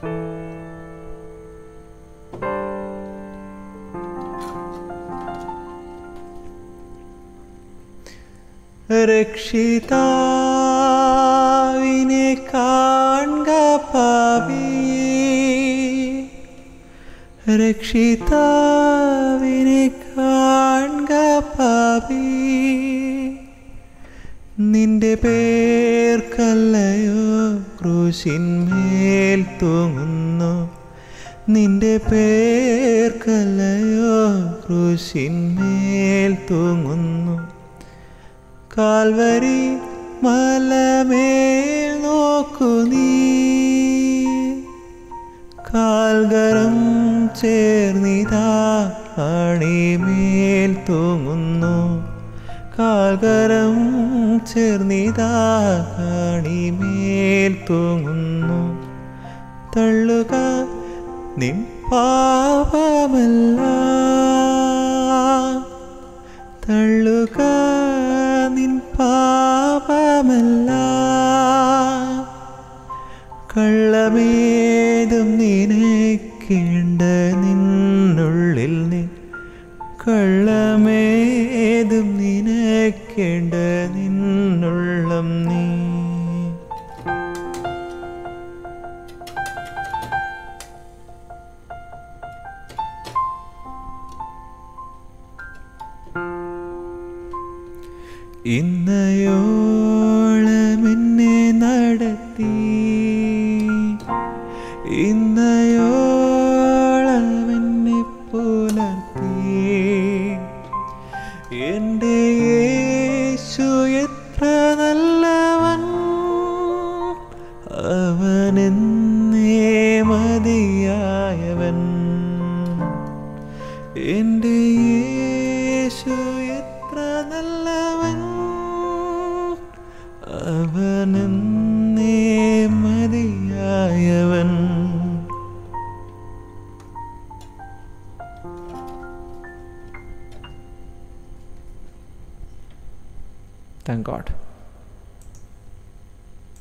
രക്ഷിതാവിനെ കാൺക പാപി രക്ഷിതാവിനെ കാൺക പാപി നിന്റെ പേർക്കല്ലയോ ക്രൂശിന്മേൽ തൂങ്ങുന്നു നിന്റെ പേർക്കല്ലയോ ക്രൂശിന്മേൽ തൂങ്ങുന്നു കാൽവരി മലമേൽ നോക്കു നീ കാൽകരം ചേർന്നിതാ അണിമേൽ തൂങ്ങുന്നു കാൽകരം ചേർന്നിതാ അണിമേൽ തൂങ്ങുന്നു തള്ളുക നിൻ പാപമല്ല തള്ളുക നിൻ പാപമല്ല കള്ളമേതും നിനക്കേണ്ട നിന്നുള്ളിൽ നീ കള്ളമേതും നിനക്കേണ്ട നിന്നുള്ളം നീ ഇന്നയോളം എന്നെ നടത്തി ഇന്നയോളം എന്നെ പുലർത്തി എൻ്റെ യേശു എത്ര നല്ലവൻ അവനെന്നേ മതിയായവൻ എൻ്റെ യേശു എത്ര നല്ലവൻ അവനെന്നേ മതിയായവൻ താങ്ക് ഗോഡ്